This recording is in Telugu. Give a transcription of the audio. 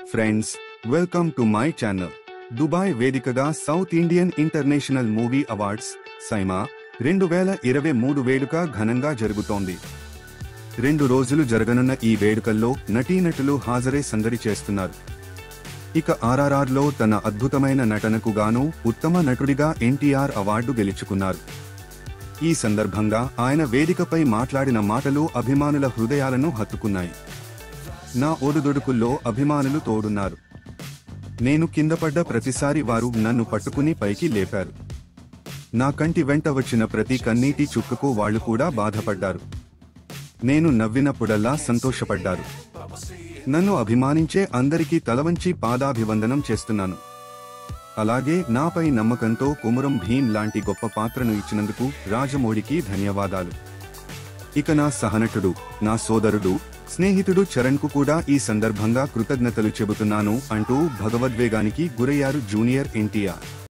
friends welcome to my channel Dubai వేదికగా South Indian international movie awards SIIMA రెండు వేల ఇరవై మూడు వేడుక ఘనంగా జరుగుతోంది రెండు రోజులు జరగనున్న ఈ వేడుకల్లో నటీనటులు హాజరై సందడి చేస్తున్నారు ఇక ఆర్ఆర్ఆర్ లో తన అద్భుతమైన నటనకు గాను ఉత్తమ నటుడిగా ఎన్టీఆర్ అవార్డు గెలుచుకున్నారు ఈ సందర్భంగా ఆయన వేదికపై మాట్లాడిన మాటలు అభిమానుల హృదయాలను హత్తుకున్నాయి నా ఓడుదొడుకుల్లో అభిమానులు తోడున్నారు నేను కింద పడ్డ ప్రతిసారి వారు నన్ను పట్టుకుని పైకి లేపారు నా కంటి వెంట వచ్చిన ప్రతి కన్నీటి చుక్కకు వాళ్ళు కూడా బాధపడ్డారు నేను నవ్వినప్పుడల్లా సంతోషపడ్డారు నన్ను అభిమానించే అందరికీ తలవంచి పాదాభివందనం చేస్తున్నాను అలాగే నాపై నమ్మకంతో కుమురం భీమ్ లాంటి గొప్ప పాత్రను ఇచ్చినందుకు రాజమౌళికి ధన్యవాదాలు ఇక నా సహనటుడు నా సోదరుడు స్నేహితుడు చరణ్ కు కూడా ఈ సందర్భంగా కృతజ్ఞతలు చెబుతున్నాను అంటూ భగవద్వేగానికి గురయ్యారు జూనియర్ ఎన్టీఆర్